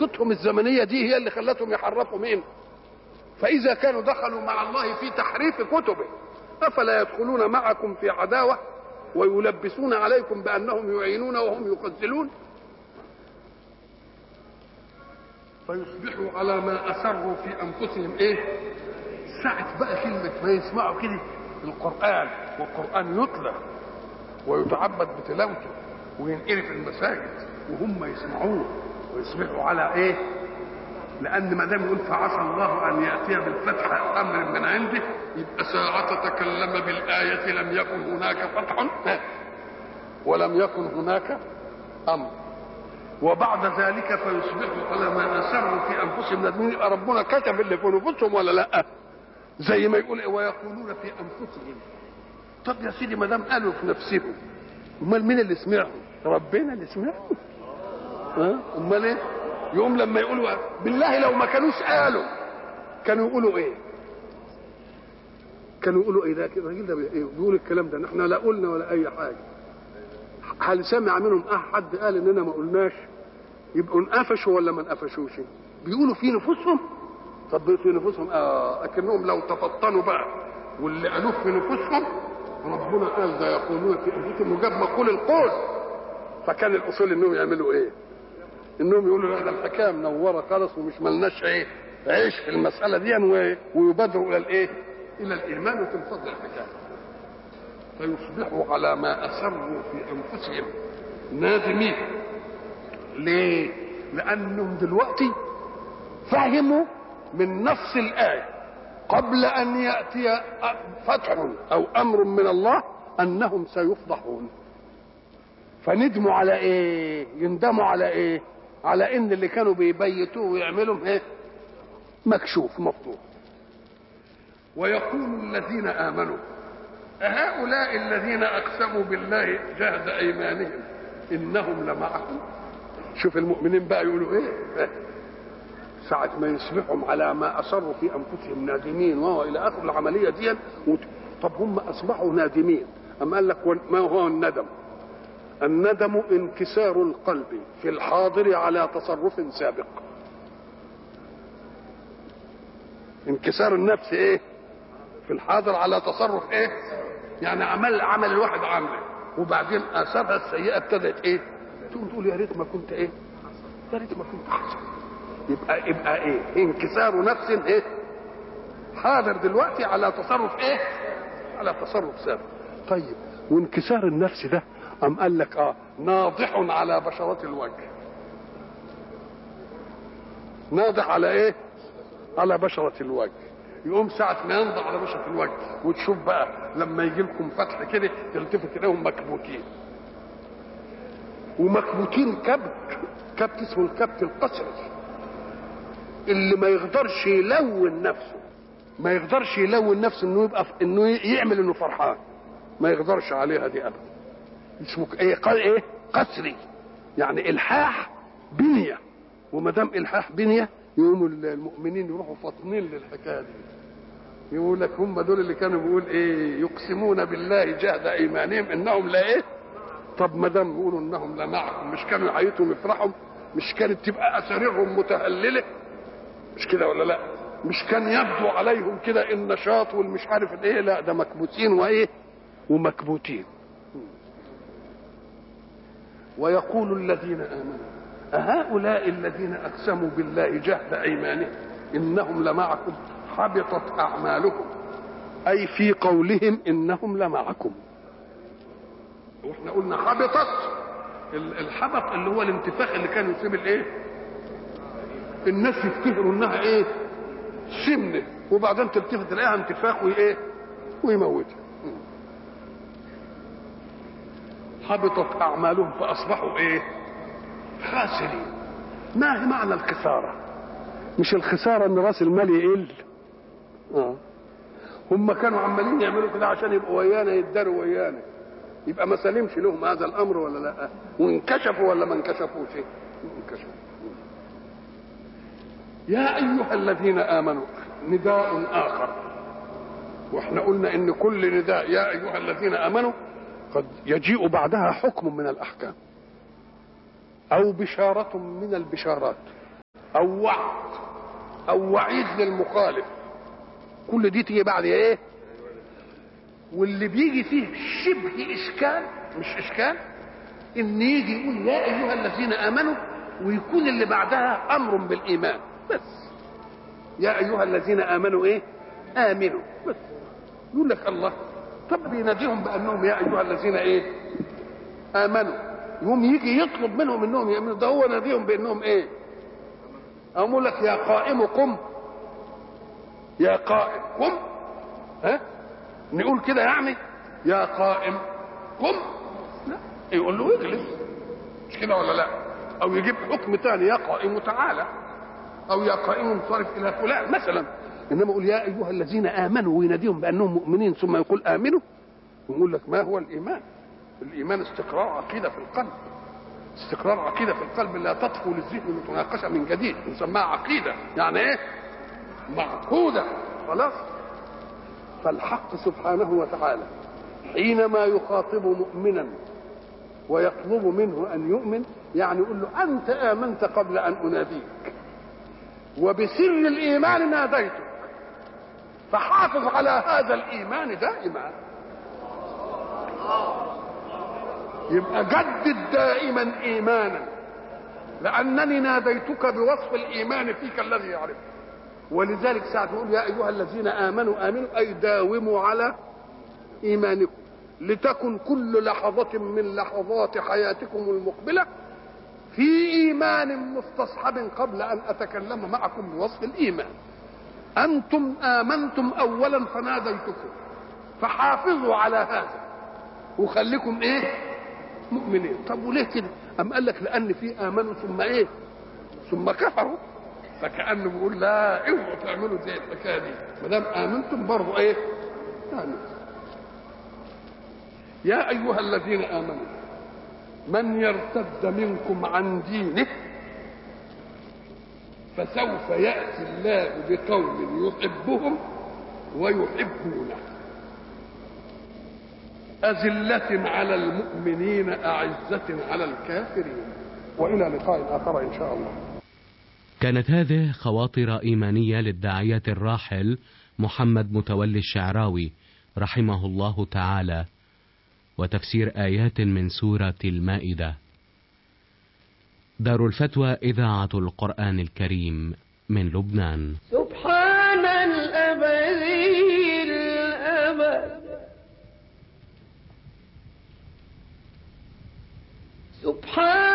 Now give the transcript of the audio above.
سلطتهم الزمنيه دي هي اللي خلتهم يحرفوا مين فاذا كانوا دخلوا مع الله في تحريف كتبه افلا يدخلون معكم في عداوه ويلبسون عليكم بانهم يعينون وهم يخذلون فيصبحوا على ما اسروا في انفسهم ايه ساعة بقى كلمة ما يسمعوا كده القرآن والقرآن يتلى ويتعبد بتلاوته وينقل في المساجد وهم يسمعوه ويصبحوا على ايه؟ لأن ما دام يقول فعسى الله أن يأتي بالفتح أمر من عنده يبقى ساعة تكلم بالآية لم يكن هناك فتح ولم يكن هناك أمر وبعد ذلك فيصبحوا على ما أسروا في أنفسهم نادمين يبقى ربنا كتب اللي في نفوسهم ولا لأ؟ زي ما يقول ويقولون في انفسهم طب يا سيدي ما دام قالوا في نفسهم امال مين اللي سمعهم ربنا اللي سمعهم ها امال ايه يقوم لما يقولوا بالله لو ما كانوش قالوا كانوا يقولوا ايه كانوا يقولوا ايه ده الراجل ده بيقول الكلام ده احنا لا قلنا ولا اي حاجه هل سمع منهم احد قال اننا ما قلناش يبقوا انقفشوا ولا ما انقفشوش بيقولوا في نفوسهم طب في نفوسهم اه اكنهم لو تفطنوا بقى واللي قالوه في نفوسهم ربنا قال ده يقولون في انفسهم وجاب مقول القول فكان الاصول انهم يعملوا ايه؟ انهم يقولوا لا ده الحكايه منوره خالص ومش ملناش ايه؟ عيش في المساله دي ويبادروا الى الايه؟ الى الايمان وتنفضل الحكايه. فيصبحوا على ما اسروا في انفسهم نادمين. ليه؟ لانهم دلوقتي فهموا من نص الآية قبل أن يأتي فتح أو أمر من الله أنهم سيفضحون فندموا على إيه؟ يندموا على إيه؟ على إن اللي كانوا بيبيتوه ويعملوا إيه؟ مكشوف مفتوح ويقول الذين آمنوا أهؤلاء الذين أقسموا بالله جهد أيمانهم إنهم لمعكم شوف المؤمنين بقى يقولوا إيه؟ ساعة ما يصبحهم على ما أصروا في أنفسهم نادمين وهو إلى آخر العملية دي طب هم أصبحوا نادمين أم قال لك ما هو الندم الندم انكسار القلب في الحاضر على تصرف سابق انكسار النفس ايه في الحاضر على تصرف ايه يعني عمل عمل الواحد عمله وبعدين اثارها السيئه ابتدت ايه تقوم تقول يا ريت ما كنت ايه يا ريت ما كنت احسن يبقى يبقى ايه انكسار نفس ايه حاضر دلوقتي على تصرف ايه على تصرف سابق طيب وانكسار النفس ده ام قال لك اه ناضح على بشرة الوجه ناضح على ايه على بشرة الوجه يقوم ساعة ما ينضح على بشرة الوجه وتشوف بقى لما يجي لكم فتح كده تلتفت تلاقيهم مكبوتين ومكبوتين كبت كبت اسمه الكبت القسري اللي ما يقدرش يلون نفسه ما يقدرش يلون نفسه انه يبقى انه يعمل انه فرحان ما يقدرش عليها دي ابدا اسمه ايه قال ايه قسري يعني الحاح بنيه وما دام الحاح بنيه يقوموا المؤمنين يروحوا فاطنين للحكايه دي يقول لك هم دول اللي كانوا بيقول ايه يقسمون بالله جهد ايمانهم انهم لا ايه طب ما دام بيقولوا انهم لمعكم مش كانوا يعيطوا يفرحوا مش كانت تبقى اساريرهم متهلله مش كده ولا لا مش كان يبدو عليهم كده النشاط والمش عارف ايه لا ده مكبوتين وايه ومكبوتين ويقول الذين امنوا أهؤلاء الذين أقسموا بالله جهد أيمانهم إنهم لمعكم حبطت أعمالهم أي في قولهم إنهم لمعكم واحنا قلنا حبطت الحبط اللي هو الانتفاخ اللي كان يصيب الايه الناس يفتكروا انها ايه سمنه وبعدين تلتفت تلاقيها انتفاخ وايه ويموتها حبطت اعمالهم فاصبحوا ايه خاسرين ما هي معنى الخساره مش الخساره ان راس المال يقل اه هم كانوا عمالين يعملوا كده عشان يبقوا ويانا يداروا ويانا يبقى ما سلمش لهم هذا الامر ولا لا وانكشفوا ولا ما انكشفوش انكشفوا يا ايها الذين امنوا نداء اخر واحنا قلنا ان كل نداء يا ايها الذين امنوا قد يجيء بعدها حكم من الاحكام او بشاره من البشارات او وعد او وعيد للمخالف كل دي تيجي بعد ايه واللي بيجي فيه شبه اشكال مش اشكال ان يجي يقول يا ايها الذين امنوا ويكون اللي بعدها امر بالايمان بس يا ايها الذين امنوا ايه امنوا بس يقول لك الله طب بيناديهم بانهم يا ايها الذين ايه امنوا يقوم يجي يطلب منهم انهم يامنوا ده هو ناديهم بانهم ايه اقول لك يا قائم قم يا قائم قم ها نقول كده يعني يا قائم قم لا يقول له اجلس مش كده ولا لا او يجيب حكم ثاني يا قائم تعالى او يا قائم انصرف الى فلان مثلا انما يقول يا ايها الذين امنوا ويناديهم بانهم مؤمنين ثم يقول امنوا ويقول لك ما هو الايمان الايمان استقرار عقيده في القلب استقرار عقيده في القلب لا تطفو للذهن متناقشه من جديد نسميها عقيده يعني ايه معقوده خلاص فالحق سبحانه وتعالى حينما يخاطب مؤمنا ويطلب منه ان يؤمن يعني يقول له انت امنت قبل ان اناديك وبسر الايمان ناديتك فحافظ على هذا الايمان دائما يبقى جدد دائما ايمانا لانني ناديتك بوصف الايمان فيك الذي يعرفه ولذلك ساعة يقول يا أيها الذين آمنوا آمنوا أي داوموا على إيمانكم لتكن كل لحظة من لحظات حياتكم المقبلة في إيمان مستصحب قبل أن أتكلم معكم بوصف الإيمان أنتم آمنتم أولا فناديتكم فحافظوا على هذا وخليكم إيه مؤمنين طب وليه كده أم قال لك لأن في آمنوا ثم إيه ثم كفروا فكانه بيقول لا اوعوا تعملوا زي الحكايه دي ما دام امنتم برضه ايه؟ امنتم يا ايها الذين امنوا من يرتد منكم عن دينه فسوف ياتي الله بقوم يحبهم ويحبونه أذلة على المؤمنين أعزة على الكافرين وإلى لقاء آخر إن شاء الله كانت هذه خواطر إيمانية للداعية الراحل محمد متولي الشعراوي رحمه الله تعالى وتفسير آيات من سورة المائدة دار الفتوى إذاعة القرآن الكريم من لبنان سبحان الأبدي الأبد سبحان